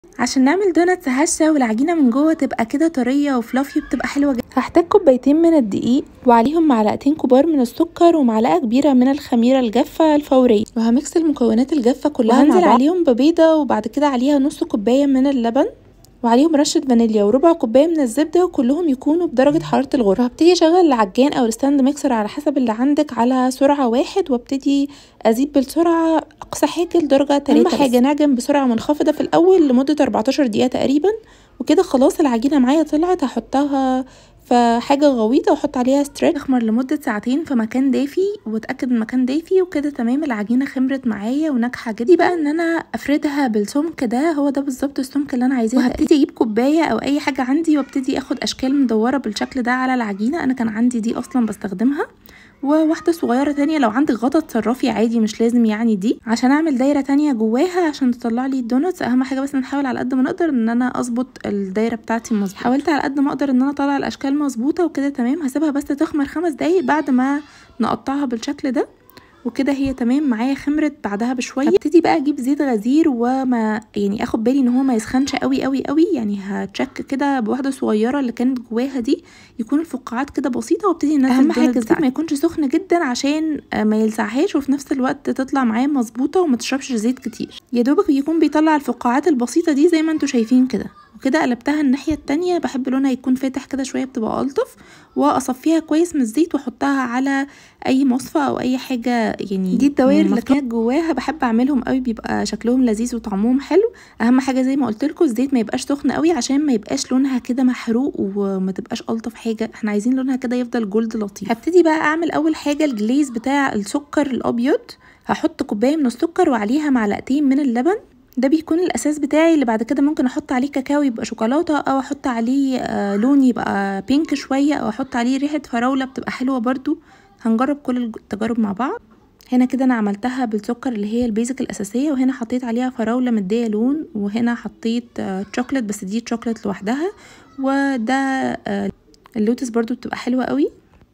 عشان نعمل دوناتس هشة والعجينة من جوه تبقى كده طرية وفلافي بتبقى حلوة جدا هحتاج كوبايتين من الدقيق وعليهم معلقتين كبار من السكر ومعلقة كبيرة من الخميرة الجافة الفورية وهمكس المكونات الجافة كلها وهنزل عليهم ببيضة وبعد كده عليها نص كوباية من اللبن وعليهم رشة فانيليا وربع كوباية من الزبدة وكلهم يكونوا بدرجة حرارة الغرفة هبتدي اشغل العجان او الستاند ميكسر على حسب اللي عندك على سرعة واحد وابتدي ازيد بالسرعة اقصى حاجة لدرجة تلاتة اهم حاجة نعجن بسرعة منخفضة في الاول لمدة 14 دقيقة تقريبا وكده خلاص العجينة معايا طلعت هحطها في حاجه غويطه واحط عليها ستريتش تخمر لمده ساعتين في مكان دافي واتاكد المكان دافي وكده تمام العجينه خمرت معايا وناجحه جدا دي بقى ان انا افردها بالسمك ده هو ده بالظبط السمك اللي انا عايزاه وهبتدي اجيب كوبايه او اي حاجه عندي وابتدي اخد اشكال مدوره بالشكل ده على العجينه انا كان عندي دي اصلا بستخدمها وواحدة صغيرة تانية لو عندك غطا تصرفي عادي مش لازم يعني دي عشان اعمل دايرة تانية جواها عشان تطلع لي الدونتس اهم حاجة بس نحاول على قد ما نقدر ان انا اظبط الدايرة بتاعتي مظبوط حاولت على قد ما اقدر ان انا اطلع الاشكال مظبوطة وكده تمام هسيبها بس تخمر خمس دقايق بعد ما نقطعها بالشكل ده وكده هي تمام معايا خمرت بعدها بشويه هبتدي بقى اجيب زيت غزير وما يعني اخد بالي ان هو ما يسخنش قوي قوي قوي يعني هتشك كده بواحده صغيره اللي كانت جواها دي يكون الفقاعات كده بسيطه وابتدي انزل اهم حاجه الزيت ما يكونش سخن جدا عشان ما يلسعهاش وفي نفس الوقت تطلع معايا مظبوطه وما تشربش زيت كتير يا دوبك يكون بيطلع الفقاعات البسيطه دي زي ما انتم شايفين كده وكده قلبتها الناحيه التانية بحب لونها يكون فاتح كده شويه بتبقى الطف واصفيها كويس من الزيت واحطها على اي مصفى او اي حاجه يعني دي الدوائر اللي كانت جواها بحب اعملهم قوي بيبقى شكلهم لذيذ وطعمهم حلو اهم حاجه زي ما قلت لكم الزيت ما يبقاش سخن قوي عشان ما يبقاش لونها كده محروق وما تبقاش الطف حاجه احنا عايزين لونها كده يفضل جولد لطيف هبتدي بقى اعمل اول حاجه الجليز بتاع السكر الابيض هحط كوبايه من السكر وعليها معلقتين من اللبن ده بيكون الاساس بتاعي اللي بعد كده ممكن احط عليه كاكاو يبقى شوكولاته او احط عليه آه لون يبقى بينك شويه او احط عليه ريحه فراوله بتبقى حلوه برضو هنجرب كل التجارب مع بعض هنا كده انا عملتها بالسكر اللي هي البيزك الاساسيه وهنا حطيت عليها فراوله مديه لون وهنا حطيت آه شوكليت بس دي شوكليت لوحدها وده آه اللوتس برضو بتبقى حلوه قوي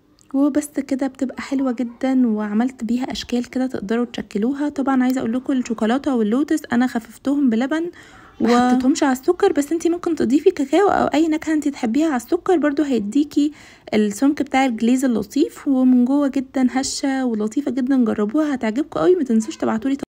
وبس كده بتبقى حلوه جدا وعملت بيها اشكال كده تقدروا تشكلوها طبعا عايزه اقول لكم الشوكولاته واللوتس انا خففتهم بلبن ما حطيتهمش على السكر بس انتي ممكن تضيفي كاكاو او اي نكهه انتي تحبيها على السكر برضو هيديكي السمك بتاع الجليز اللطيف ومن جوه جدا هشه ولطيفه جدا جربوها هتعجبكم قوي ما تنسوش تبعتولي